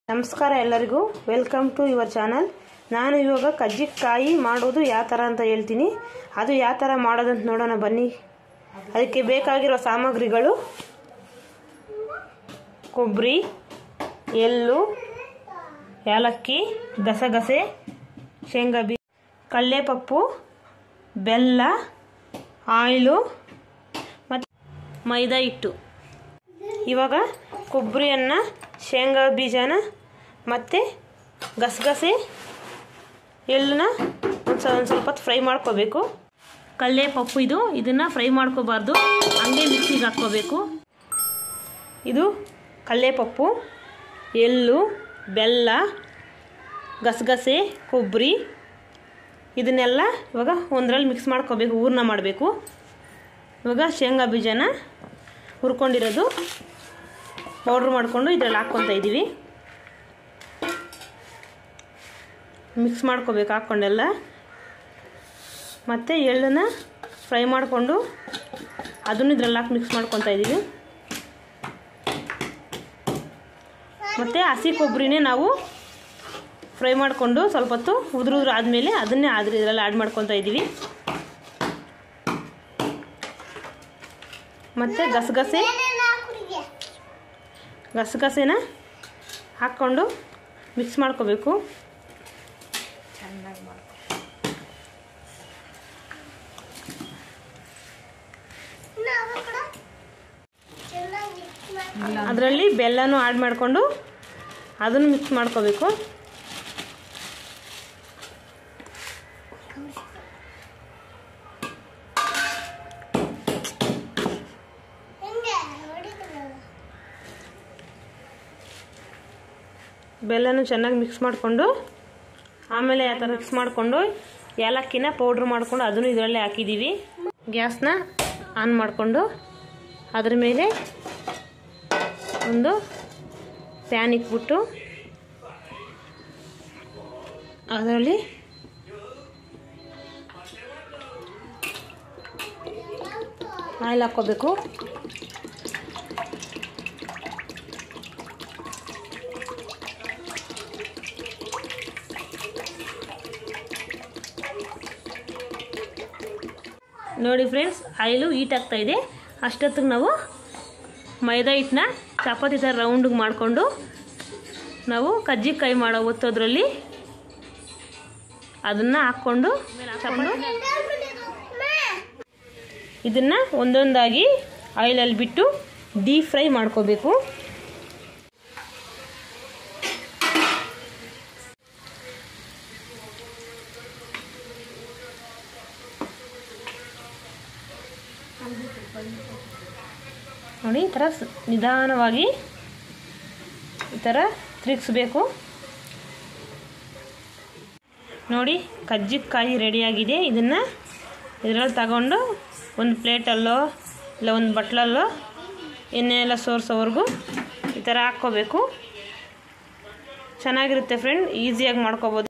ನಮಸ್ಕಾರ ಎಲ್ಲರಿಗೂ welcome to your channel ನಾನು ಇವಾಗ ಕಜ್ಜಿಕಾಯಿ ಮಾಡೋದು ಯಾವ ಥರ ಅಂತ ಹೇಳ್ತೀನಿ ಅದು ಯಾವ ಥರ ಮಾಡೋದಂತ ನೋಡೋಣ ಬನ್ನಿ ಅದಕ್ಕೆ ಬೇಕಾಗಿರೋ ಸಾಮಗ್ರಿಗಳು ಕೊಬ್ಬರಿ ಎಳ್ಳು ಏಲಕ್ಕಿ ಗಸಗಸೆ ಶೇಂಗಾ ಬೀ ಕಡಲೆಪಪ್ಪು ಬೆಲ್ಲ ಆಯಿಲು ಮತ್ತು ಮೈದಾ ಹಿಟ್ಟು ಇವಾಗ ಕೊಬ್ಬರಿಯನ್ನು ಶೇಂಗಾ ಬೀಜನ ಮತ್ತು ಗಸಗಸೆ ಎಳ್ಳನ್ನ ಒಂದು ಸ ಒಂದು ಸ್ವಲ್ಪ ಹೊತ್ತು ಫ್ರೈ ಮಾಡ್ಕೋಬೇಕು ಕಡಲೆ ಪಪ್ಪು ಇದು ಇದನ್ನು ಫ್ರೈ ಮಾಡ್ಕೋಬಾರ್ದು ಹಂಗೆ ಮಿಕ್ಸಿಗೆ ಹಾಕ್ಕೋಬೇಕು ಇದು ಕಡಲೆ ಪಪ್ಪು ಎಳ್ಳು ಬೆಲ್ಲ ಗಸಗಸೆ ಕೊಬ್ಬರಿ ಇದನ್ನೆಲ್ಲ ಇವಾಗ ಒಂದರಲ್ಲಿ ಮಿಕ್ಸ್ ಮಾಡ್ಕೋಬೇಕು ಹೂರ್ಣ ಮಾಡಬೇಕು ಇವಾಗ ಶೇಂಗಾ ಬೀಜನ ಹುರ್ಕೊಂಡಿರೋದು ಪೌಡ್ರ್ ಮಾಡಿಕೊಂಡು ಇದರಲ್ಲಿ ಹಾಕ್ಕೊತಾ ಇದ್ದೀವಿ ಮಿಕ್ಸ್ ಮಾಡ್ಕೋಬೇಕು ಹಾಕ್ಕೊಂಡೆಲ್ಲ ಮತ್ತು ಎಳ್ಳನ್ನು ಫ್ರೈ ಮಾಡಿಕೊಂಡು ಅದನ್ನು ಇದ್ರಲ್ಲಿ ಹಾಕಿ ಮಿಕ್ಸ್ ಮಾಡ್ಕೊತಾ ಇದ್ದೀವಿ ಮತ್ತು ಹಸಿ ಕೊಬ್ಬರಿನೇ ನಾವು ಫ್ರೈ ಮಾಡಿಕೊಂಡು ಸ್ವಲ್ಪ ಹೊತ್ತು ಉದುರು ಉದುರು ಆದಮೇಲೆ ಅದನ್ನೇ ಆದ್ರೆ ಇದರಲ್ಲಿ ಆ್ಯಡ್ ಮಾಡ್ಕೊತಾ ಇದ್ದೀವಿ ಮತ್ತು ಗಸಗಸೆ ಗಸಗಸೆನ ಹಾಕ್ಕೊಂಡು ಮಿಕ್ಸ್ ಮಾಡ್ಕೋಬೇಕು ಅದರಲ್ಲಿ ಬೆಲ್ಲನೂ ಆ್ಯಡ್ ಮಾಡಿಕೊಂಡು ಅದನ್ನು ಮಿಕ್ಸ್ ಮಾಡ್ಕೋಬೇಕು ಬೆಲ್ಲನೂ ಚೆನ್ನಾಗಿ ಮಿಕ್ಸ್ ಮಾಡಿಕೊಂಡು ಆಮೇಲೆ ಆ ಥರ ಮಿಕ್ಸ್ ಮಾಡಿಕೊಂಡು ಏಲಕ್ಕಿನ ಪೌಡ್ರ್ ಮಾಡಿಕೊಂಡು ಅದನ್ನು ಇದರಲ್ಲೇ ಹಾಕಿದ್ದೀವಿ ಗ್ಯಾಸ್ನ ಆನ್ ಮಾಡಿಕೊಂಡು ಅದ್ರ ಮೇಲೆ ಒಂದು ಪ್ಯಾನ್ ಇಟ್ಬಿಟ್ಟು ಅದರಲ್ಲಿ ಆಯಿಲ್ ಹಾಕ್ಕೋಬೇಕು ನೋಡಿ ಫ್ರೆಂಡ್ಸ್ ಆಯಿಲು ಹೀಟ್ ಆಗ್ತಾ ಇದೆ ಅಷ್ಟೊತ್ತಿಗೆ ನಾವು ಮೈದಾ ಹಿಟ್ಟನ್ನ ಚಪಾತಿ ಥರ ರೌಂಡಿಗೆ ಮಾಡಿಕೊಂಡು ನಾವು ಕಜ್ಜಿಕಾಯಿ ಮಾಡೋ ಒತ್ತೋದ್ರಲ್ಲಿ ಅದನ್ನು ಹಾಕ್ಕೊಂಡು ಹಾಕ್ಕೊಂಡು ಇದನ್ನು ಒಂದೊಂದಾಗಿ ಆಯಿಲಲ್ಲಿ ಬಿಟ್ಟು ಡೀಪ್ ಫ್ರೈ ಮಾಡ್ಕೋಬೇಕು ನೋಡಿ ಈ ಥರ ಸ್- ನಿಧಾನವಾಗಿ ಈ ಥರ ತಿರುಗಿಸ್ಬೇಕು ನೋಡಿ ಕಜ್ಜಿಕಾಯಿ ರೆಡಿಯಾಗಿದೆ ಇದನ್ನು ಇದರಲ್ಲಿ ತಗೊಂಡು ಒಂದು ಪ್ಲೇಟಲ್ಲೋ ಇಲ್ಲ ಒಂದು ಬಟ್ಲಲ್ಲೋ ಎಣ್ಣೆ ಎಲ್ಲ ಸೋರ್ಸೋವರೆಗೂ ಈ ಥರ ಹಾಕ್ಕೋಬೇಕು ಚೆನ್ನಾಗಿರುತ್ತೆ ಫ್ರೆಂಡ್ ಈಸಿಯಾಗಿ ಮಾಡ್ಕೋಬೋದು